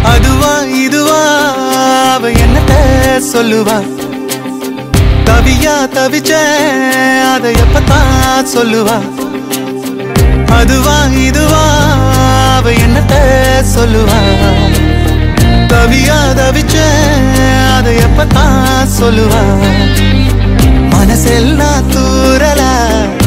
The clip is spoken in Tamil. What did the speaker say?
அதுவா இதுவா அவ என்னத்த சொல்லுவா தவியா தவிச்ச அதை எப்பத்தான் சொல்லுவா அதுவா இதுவா அவ என்னத்த சொல்லுவா தவியா தவிச்ச அதை எப்பத்தான் சொல்லுவா மனசெல்லாம் தூரலா